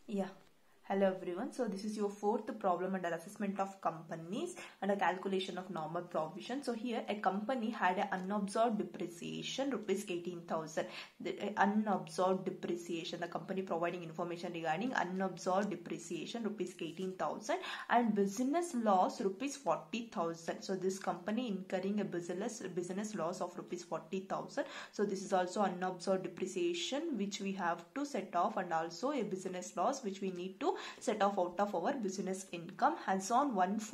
Yeah. Hello everyone. So this is your fourth problem under assessment of companies and a calculation of normal provision. So here a company had an unabsorbed depreciation rupees 18,000. The uh, unabsorbed depreciation, the company providing information regarding unabsorbed depreciation rupees 18,000 and business loss rupees 40,000. So this company incurring a business business loss of rupees 40,000. So this is also unabsorbed depreciation which we have to set off and also a business loss which we need to set off out of our business income as on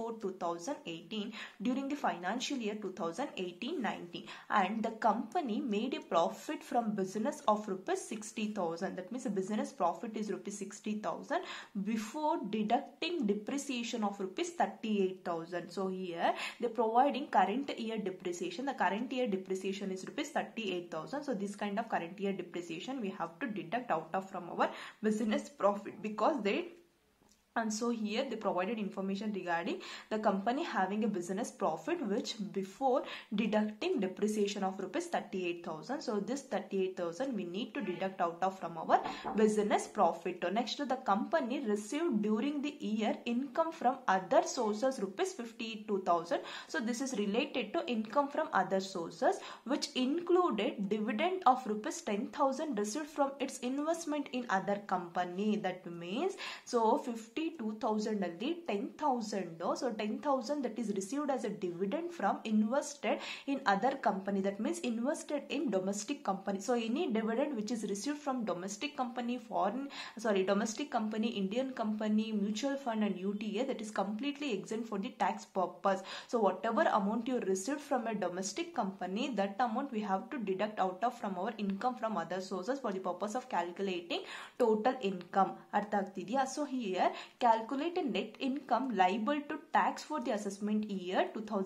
1-4-2018 during the financial year 2018-19 and the company made a profit from business of rupees 60,000 that means the business profit is rupees 60,000 before deducting depreciation of rupees 38,000 so here they're providing current year depreciation the current year depreciation is rupees 38,000 so this kind of current year depreciation we have to deduct out of from our business profit because they and so here they provided information regarding the company having a business profit which before deducting depreciation of rupees 38000 so this 38000 we need to deduct out of from our business profit next the company received during the year income from other sources rupees 52000 so this is related to income from other sources which included dividend of rupees 10000 received from its investment in other company that means so 50 two thousand ಅಲ್ಲಿ ten thousand so ten thousand that is received as a dividend from invested in other company that means invested in domestic company so any dividend which is received from domestic company foreign sorry domestic company Indian company mutual fund and U T A that is completely exempt for the tax purpose so whatever amount you received from a domestic company that amount V have to deduct out of from our income from other sources for the purpose of calculating total income ಅರ್ಥ ಆಗ್ತಿದೆಯಾ so here calculate a net income liable to tax for the assessment year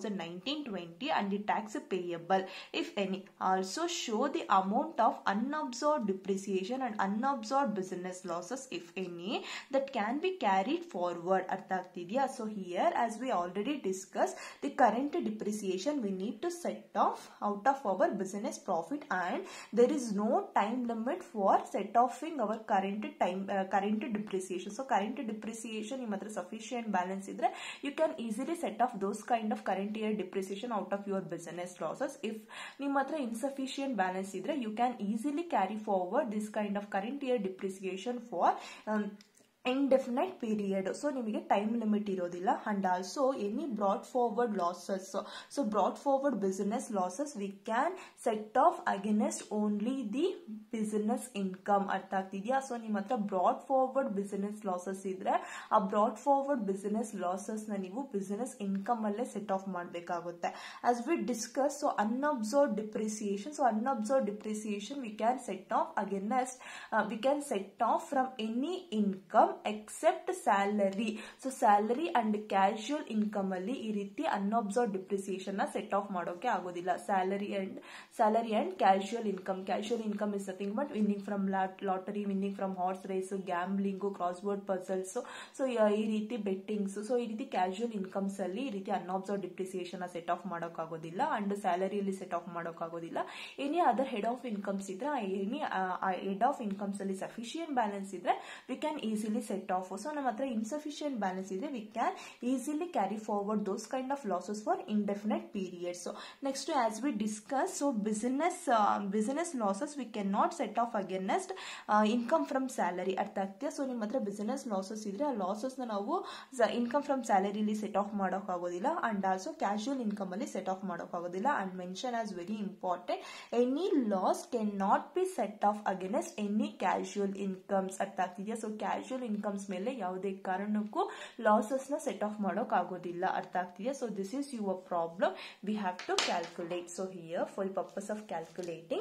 2019-20 and the tax payable if any. Also show the amount of unabsorbed depreciation and unabsorbed business losses if any that can be carried forward. ಅರ್ಥ ಆಗ್ತಿದೆಯಾ so here as we already discuss the current depreciation we need to set off out of our business profit and there is no time limit for set offing our current time current depreciation so current depreciation ನಿಮ್ಮ ಹತ್ರ sufficient balance ಇದ್ರೆ you can easily set off those kind of current year depreciation out of your business losses if ನಿಮ್ಮ ಹತ್ರ insufficient balance ಇದ್ರೆ you can easily carry forward this kind of current year depreciation for indefinite period so ನಿಮಗೆ time limit ಇರೋದಿಲ್ಲ and also any brought forward losses so brought forward business losses we can set off against only the business income ಅರ್ಥ ಆಗ್ತಿದ್ಯಾ so ನಿಮ್ಮ ಹತ್ರ broad forward business losses ಇದ್ರೆ ಆ broad forward business losses ನ ನೀವು business income ಅಲ್ಲೇ set off ಮಾಡಬೇಕಾಗುತ್ತೆ as we discuss so unobserved depreciation so unobserved depreciation we can set off against we can set off from any income except salary so salary and casual income ಅಲ್ಲಿ ಈ ರೀತಿ unobserved depreciation ನ set off ಮಾಡೋಕೆ ಆಗೋದಿಲ್ಲ salary and salary and casual income casual income is nothing but winning from lottery winning from horse race gambling crossword ಪಸಲ್ಸ್ so ಈ ರೀತಿ bettings so ಈ ರೀತಿ ಕ್ಯಾಶುಯಲ್ ಇನ್ಕಮ್ಸ್ ಅಲ್ಲಿ ಈ ರೀತಿ ಅನ್ಅಬ್ಸರ್ವ್ ಡಿಪ್ರಿಸಿಯೇಷನ್ ನ ಸೆಟ್ ಆಫ್ ಮಾಡೋಕ್ಕಾಗೋದಿಲ್ಲ ಅಂಡ್ ಸ್ಯಾಲರಿಯಲ್ಲಿ ಸೆಟ್ ಆಫ್ ಮಾಡೋಕ್ಕಾಗೋದಿಲ್ಲ any other head of incomes ಇದ್ರೆ ಎನಿ ಹೆಡ್ ಆಫ್ ಇನ್ಕಮ್ಸ್ ಅಲ್ಲಿ ಸಫಿಷಿಯಂಟ್ ಬ್ಯಾಲೆನ್ಸ್ ಇದ್ರೆ we can easily set off so ನಮ್ಮ ಹತ್ರ ಇನ್ಸಫಿಷಿಯಂಟ್ ಬ್ಯಾಲೆನ್ಸ್ ಇದೆ we can easily carry forward those kind of losses for indefinite periods next as we discuss so business business losses we can not set off against income from salary ಅರ್ಥ ಆಗ್ತೀಯಾ so ನಿಮ್ಮ ಹತ್ರ business losses ಇದ್ರೆ ಆ losses ನಾವು income from ಸ್ಯಾಲರಿಲಿ set off ಮಾಡೋಕ್ಕಾಗೋದಿಲ್ಲ and also casual income ಅಲ್ಲಿ set off ಮಾಡೋಕ್ಕಾಗೋದಿಲ್ಲ and mention as very important any loss can not be set off against any casual incomes ಅರ್ಥ ಆಗ್ತಿದೆಯಾ ಸೊ ಕ್ಯಾಶುಯಲ್ ಇನ್ಕಮ್ಸ್ ಮೇಲೆ ಯಾವುದೇ ಕಾರಣಕ್ಕೂ ಲಾಸಸ್ ನ ಸೆಟ್ ಆಫ್ ಮಾಡೋಕ್ ಆಗೋದಿಲ್ಲ ಅರ್ಥ ಆಗ್ತಿದೆಯಾ so this is your problem we have to calculate so here for purpose of calculating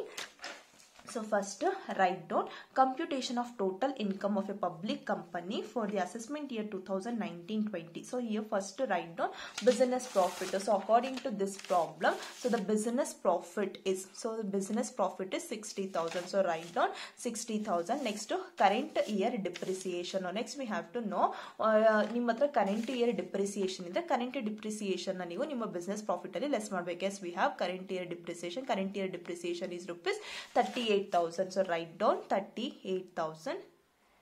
So first write down computation of total income of a public company for the assessment year 2019-20. So here first write down business profit. So according to this problem, so the business profit is, so the business profit is 60,000. So write down 60,000. Next current year depreciation. Now next we have to know ನಿಮ್ಮ ಹತ್ರ current year depreciation ಇದೆ current depreciation ನೀವು ನಿಮ್ಮ business profit ಅಲ್ಲಿ less ಮಾಡಬೇಕು as we have current year depreciation current year depreciation is rupees thirty eight thousand so write down thirty eight thousand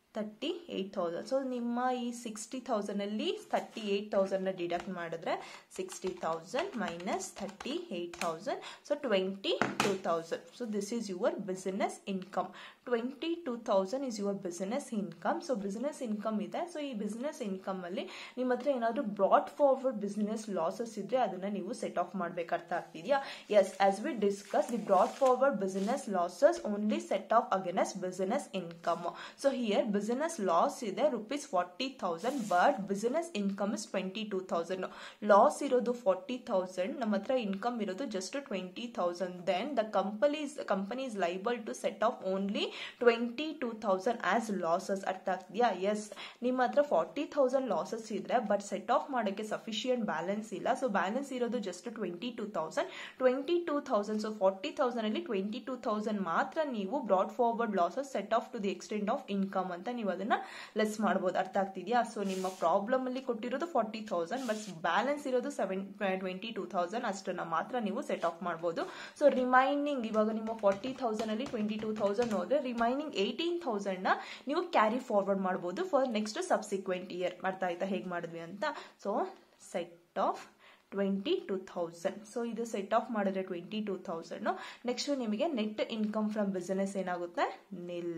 thirty eight thousand so ನಿಮ್ಮ ಈ sixty ತೌಸಂಡಲ್ಲಿ thirty eight ತೌಸಂಡ್ನ deduct ಮಾಡಿದ್ರೆ sixty thousand minus thirty eight thousand so twenty two thousand so this is your business income twenty two thousand is your business income so business income ಇದೆ so ಈ business ಇನ್ಕಮಲ್ಲಿ ನಿಮ್ಮ ಹತ್ರ ಏನಾದರೂ broad forward business losses ಇದ್ರೆ ಅದನ್ನ ನೀವು set off ಮಾಡ್ಬೇಕು ಅರ್ಥ ಆಗ್ತಿದೆಯಾ yes as we discuss the brought forward business losses only set off against business income so here business loss ಇದೆ rupees forty thousand but business income is twenty two thousand loss ಇರೋದು forty thousand ನಮ್ಮ ಹತ್ರ income ಇರೋದು just twenty thousand then the companies company is liable to set off only twenty two thousand as losses ಅರ್ಥ ಆಗ್ತಿದೆಯಾ yes ನಿಮ್ಮ ಹತ್ರ forty thousand losses ಇದ್ರೆ but set off ಮಾಡೋಕ್ಕೆ ಸಫಿಷಿಯಂಟ್ ಬ್ಯಾಲೆನ್ಸ್ ಇಲ್ಲ ಸೊ ಬ್ಯಾಲೆನ್ಸ್ ಇರೋದು just twenty two thousand twenty two thousand so forty thousand ಅಲ್ಲಿ twenty two thousand ಮಾತ್ರ ನೀವು brought forward losses set off to the extent of income ಅಂತ ನೀವು ಅದನ್ನ ಲೆಸ್ ಮಾಡ್ಬೋದು ಅರ್ಥ ಆಗ್ತಿದೆಯಾ ಸೊ ನಿಮ್ಮ ಪ್ರಾಬ್ಲಮ್ ಅಲ್ಲಿ ಕೊಟ್ಟಿರೋದು ಫಾರ್ಟಿ ತೌಸಂಡ್ ಬಟ್ ಬ್ಯಾಲೆನ್ಸ್ ಇರೋದು ಸೆವೆನ್ ಟ್ವೆಂಟಿ ಟೂ ತೌಸಂಡ್ ಅಷ್ಟನ್ನ ಮಾತ್ರ ನೀವು ಸೆಟ್ ಆಫ್ ಮಾಡ್ಬೋದು ಸೊ ರಿಮೈನಿಂಗ್ ಇವಾಗ ನಿಮ್ಮ ಫಾರ್ಟಿ ತೌಸಂಡ್ ಅಲ್ಲಿ ಟ್ವೆಂಟಿ ಟೂ ತೌಸಂಡ್ ಹೋದ್ರೆ ರಿಮೈನಿಂಗ್ ಏಯ್ಟೀನ್ ತೌಸಂಡ್ ನ ನೀವು ಕ್ಯಾರಿ ಫಾರ್ವರ್ಡ್ ಮಾಡ್ಬೋದು ಫಾರ್ ನೆಕ್ಸ್ಟ್ ಸಬ್ಸಿಕ್ವೆಂಟ್ ಇಯರ್ ಅರ್ಥ ಆಯ್ತಾ ಹೇಗೆ ಮಾಡಿದ್ವಿ ಅಂತ so set off twenty two thousand so ಇದು ಸೆಟ್ ಆಫ್ ಮಾಡಿದ್ರೆ ಟ್ವೆಂಟಿ ಟೂ ಥೌಸಂಡ್ ನೆಕ್ಸ್ಟ್ ನಿಮಗೆ ನೆಟ್ ಇನ್ಕಮ್ ಫ್ರಮ್ ಬಿಸಿನೆಸ್ ಏನಾಗುತ್ತೆ ನಿಲ್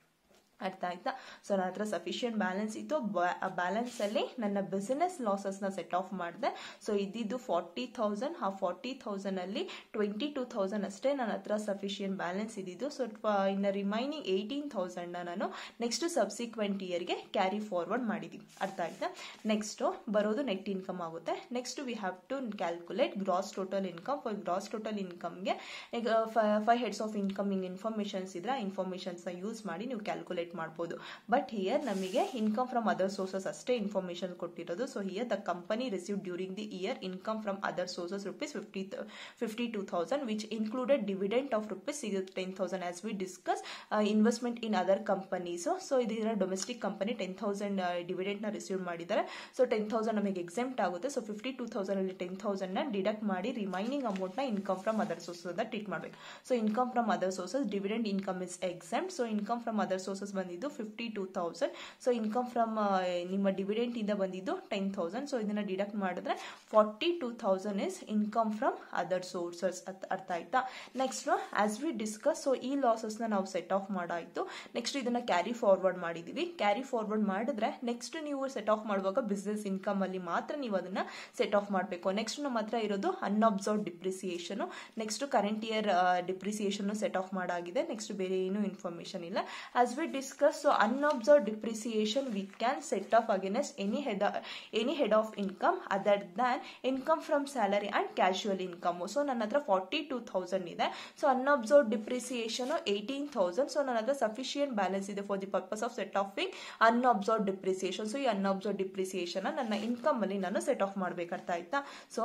ಅರ್ಥ ಆಯ್ತಾ ಸೊ ನನ್ನ ಹತ್ರ ಸಫಿಷಿಯಂಟ್ ಬ್ಯಾಲೆನ್ಸ್ ಇತ್ತು ಬ್ಯಾಲೆನ್ಸ್ ಅಲ್ಲಿ ನನ್ನ ಬಿಸಿನೆಸ್ ಲಾಸಸ್ ನ ಸೆಟ್ ಆಫ್ ಮಾಡಿದೆ ಸೊ ಇದ್ದಿದ್ದು ಫಾರ್ಟಿ ತೌಸಂಡ್ ಆ ಫಾರ್ಟಿ ತೌಸಂಡ್ ಅಲ್ಲಿ ಟ್ವೆಂಟಿ ಟೂ ತೌಸಂಡ್ ಅಷ್ಟೇ ನನ್ನ ಹತ್ರ ಸಫಿಷಿಯಂಟ್ ಬ್ಯಾಲೆನ್ಸ್ ಇದ್ದಿದ್ದು ಸೊ ಇನ್ನು ರಿಮೈನಿಂಗ್ ಏಯ್ಟೀನ್ ತೌಸಂಡ್ ನಾನು ನೆಕ್ಸ್ಟ್ ಸಬ್ಸಿಕ್ವೆಂಟ್ ಇಯರ್ಗೆ ಕ್ಯಾರಿ ಫಾರ್ವರ್ಡ್ ಮಾಡಿದೀವಿ ಅರ್ಥ ಆಯ್ತಾ ನೆಕ್ಸ್ಟ್ ಬರೋದು ನೆಟ್ ಇನ್ಕಮ್ ಆಗುತ್ತೆ next we have to calculate gross total income for gross total ಇನ್ಕಮ್ಗೆ ಈಗ five heads of incoming informations ಇದ್ರೆ ಇನ್ಫಾರ್ಮೇಶನ್ಸ್ ಯೂಸ್ ಮಾಡಿ ನೀವು ಕ್ಯಾಲ್ಕುಲೇಟ್ ಮಾಡ್ಬೋದು ಬಟ್ ಹಿಯರ್ ನಮಗೆ ಇನ್ಕಮ್ ಫ್ರಮ್ ಅದರ್ ಸೋರ್ಸಸ್ ಅಷ್ಟೇ ಇನ್ಫಾರ್ಮೇಶನ್ ಕೊಟ್ಟಿರೋದು so here the company receive during the year income from other sources rupees fifty fifty two thousand which included dividend of rupees ten thousand as we discuss investment in other companies so ಇದರ domestic company ten thousand dividend ನ receive ಮಾಡಿದ್ದಾರೆ so ten thousand ನಮಗೆ exempt ಆಗುತ್ತೆ so fifty two thousand ಅಲ್ಲಿ ten thousand ನ deduct ಮಾಡಿ remaining amount ನ income from other sources ಅಂತ ಟ್ರೀಟ್ ಮಾಡಬೇಕು so income from other sources dividend income is exempt so income from other sources ಬಂದಿದ್ದು fifty two thousand so income from ನಿಮ್ಮ dividend ಇಂದ ಬಂದಿದ್ದು ten thousand so ಇದನ್ನ deduct ಮಾಡಿದ್ರೆ forty two thousand is income from other sources ಅರ್ಥ ಆಯ್ತಾ next as we discuss so ಈ losses ನ ನಾವು ಸೆಟ್ ಆಫ್ ಮಾಡಾಯ್ತು ನೆಕ್ಸ್ಟ್ ಇದನ್ನ ಕ್ಯಾರಿ ಫಾರ್ವರ್ಡ್ ಮಾಡಿದೀವಿ ಕ್ಯಾರಿ ಫಾರ್ವರ್ಡ್ ಮಾಡಿದ್ರೆ ನೆಕ್ಸ್ಟ್ ನೀವು ಸೆಟ್ ಆಫ್ ಮಾಡುವಾಗ ಬಿಸ್ನೆಸ್ ಇನ್ಕಮ್ ಅಲ್ಲಿ ಮಾತ್ರ ನೀವು ಅದನ್ನ ಸೆಟ್ ಆಫ್ ಮಾಡಬೇಕು ನೆಕ್ಸ್ಟ್ ನಮ್ಮ ಹತ್ರ ಇರೋದು unobserved depreciation next current year depreciation set off ಮಾಡಾಗಿದೆ ನೆಕ್ಸ್ಟ್ ಬೇರೆ ಏನು ಇನ್ಫಾರ್ಮೇಶನ್ ಇಲ್ಲ as we discuss so unobserved depreciation we can set off against any head any head of income other than income from salary and casual income so ನನ್ನ ಹತ್ರ forty two thousand ಇದೆ so unobserved depreciation eighteen thousand so ನನ್ನ ಹತ್ರ sufficient balance ಇದೆ for the purpose of set offing unobserved depreciation so ಈ unobserved depreciation ನನ್ನ income ಅಲ್ಲಿ ನಾನು ಸೆಟ್ ಆಫ್ ಮಾಡ್ಬೇಕರ್ಥ ಆಯ್ತಾ so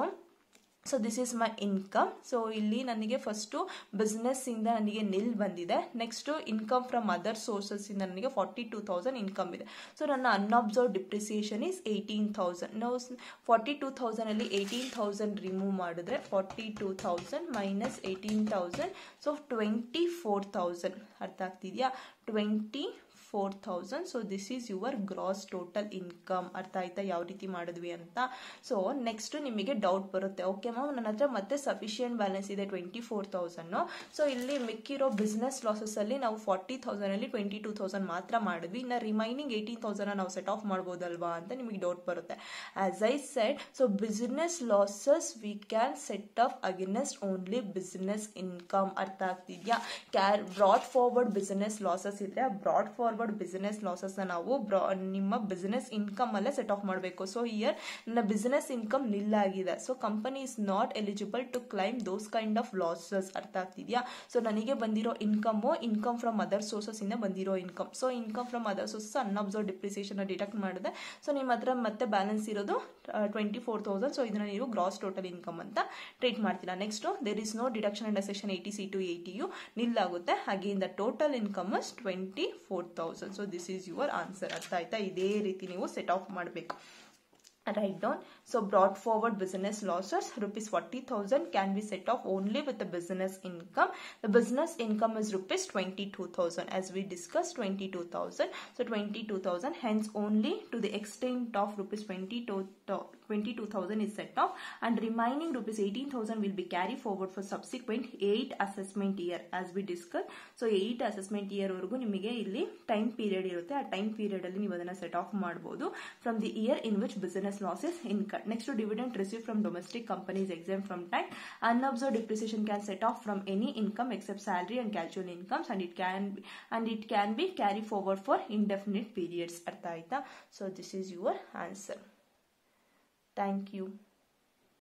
so this is my income so ಇಲ್ಲಿ ನನಗೆ ಫಸ್ಟು ಬಿಸ್ನೆಸ್ ಇಂದ ನನಗೆ ನಿಲ್ ಬಂದಿದೆ next income from other sources ಇಂದ ನನಗೆ ಫಾರ್ಟಿ ಟೂ ತೌಸಂಡ್ ಇನ್ಕಮ್ ಇದೆ ಸೊ ನನ್ನ unobserved depreciation is eighteen thousand ನಾವು ಫಾರ್ಟಿ ಟೂ ತೌಸಂಡ್ ಅಲ್ಲಿ ಏಯ್ಟೀನ್ ತೌಸಂಡ್ ರಿಮೂವ್ ಮಾಡಿದ್ರೆ forty two thousand minus eighteen thousand so twenty four thousand ಅರ್ಥ ಆಗ್ತಿದೆಯಾ twenty four thousand so this is your gross total income ಅರ್ಥ ಆಯ್ತಾ ಯಾವ ರೀತಿ ಮಾಡಿದ್ವಿ ಅಂತ ಸೊ ನೆಕ್ಸ್ಟ್ ನಿಮಗೆ ಡೌಟ್ ಬರುತ್ತೆ ಓಕೆ ಮ್ಯಾಮ್ ನನ್ನ ಹತ್ರ ಮತ್ತೆ ಸಫಿಷಿಯಂಟ್ ಬ್ಯಾಲೆನ್ಸ್ ಇದೆ ಟ್ವೆಂಟಿ ಫೋರ್ ತೌಸಂಡ್ ಸೊ ಇಲ್ಲಿ ಮಿಕ್ಕಿರೋ ಬಿಸ್ನೆಸ್ ಲಾಸಸ್ ಅಲ್ಲಿ ನಾವು ಫಾರ್ಟಿ ತೌಸಂಡ್ ಅಲ್ಲಿ ಟ್ವೆಂಟಿ ಟೂ ತೌಸಂಡ್ ಮಾತ್ರ ಮಾಡಿದ್ವಿ ಇನ್ನು ರಿಮೈನಿಂಗ್ ಏಯ್ಟೀನ್ ತೌಸಂಡ್ ನಾವು ಸೆಟ್ ಆಫ್ ಮಾಡ್ಬೋದಲ್ವಾ ಅಂತ ನಿಮಗೆ ಡೌಟ್ ಬರುತ್ತೆ as I said so business losses we can set off against only business income ಅರ್ಥ ಆಗ್ತಿದ್ಯಾ car brought forward business losses ಇದ್ರೆ ಬ್ರಾಡ್ ಫಾರ್ವರ್ಡ್ ಬಿಸ್ನೆಸ್ ಲಾಸಸ್ ನಾವು ನಿಮ್ಮ ಬಿಸ್ನೆಸ್ ಇನ್ಕಮ್ ಅಲ್ಲೇ ಸೆಟ್ ಆಫ್ ಮಾಡಬೇಕು ಸೊ ಇಯರ್ ನನ್ನ ಬಿಸ್ನೆಸ್ ಇನ್ಕಮ್ ನಿಲ್ ಆಗಿದೆ so company is not eligible to claim those kind of losses ಅರ್ಥ ಆಗ್ತಿದ್ಯಾ ಸೊ ನನಗೆ ಬಂದಿರೋ income income from other sources ಇಂದ ಬಂದಿರೋ income so income from other sources unobserved depreciation deduct ಮಾಡಿದೆ so ನಿಮ್ಮ ಹತ್ರ ಮತ್ತೆ ಬ್ಯಾಲೆನ್ಸ್ ಇರೋದು ಟ್ವೆಂಟಿ ಫೋರ್ ತೌಸಂಡ್ ಸೊ ಇದನ್ನ ನೀವು ಗ್ರಾಸ್ ಟೋಟಲ್ ಇನ್ಕಮ್ ಅಂತ ಟ್ರೀಟ್ ಮಾಡ್ತೀರಾ next there is no deduction under section eighty C to eighty U ನಿಲ್ಲಾಗುತ್ತೆ ಹಾಗೆ ಇಂದ total income is twenty four thousand so this is your answer ಅರ್ಥ ಆಯ್ತಾ ಇದೇ ರೀತಿ ನೀವು ಸೆಟ್ ಆಫ್ ಮಾಡಬೇಕು write down so brought forward business losses rupees 40000 can be set off only with the business income the business income is rupees 22000 as we discussed 22000 so 22000 hence only to the extent of rupees 22000 is set off and remaining rupees 18000 will be carried forward for subsequent 8 assessment year as we discussed so 8 assessment year ವರೆಗೂ ನಿಮಗೆ ಇಲ್ಲಿ time period ಇರುತ್ತೆ ಆ time period ಅಲ್ಲಿ ನೀವು ಅದನ್ನ set off ಮಾಡಬಹುದು from the year in which business losses incurred. Next to dividend received from domestic companies exempt from tax. Unobserved depreciation can set off from any income except salary and casual incomes and it can be, and it can be carried forward for indefinite periods. ಅರ್ಥ ಆಯ್ತಾ so this is your answer thank you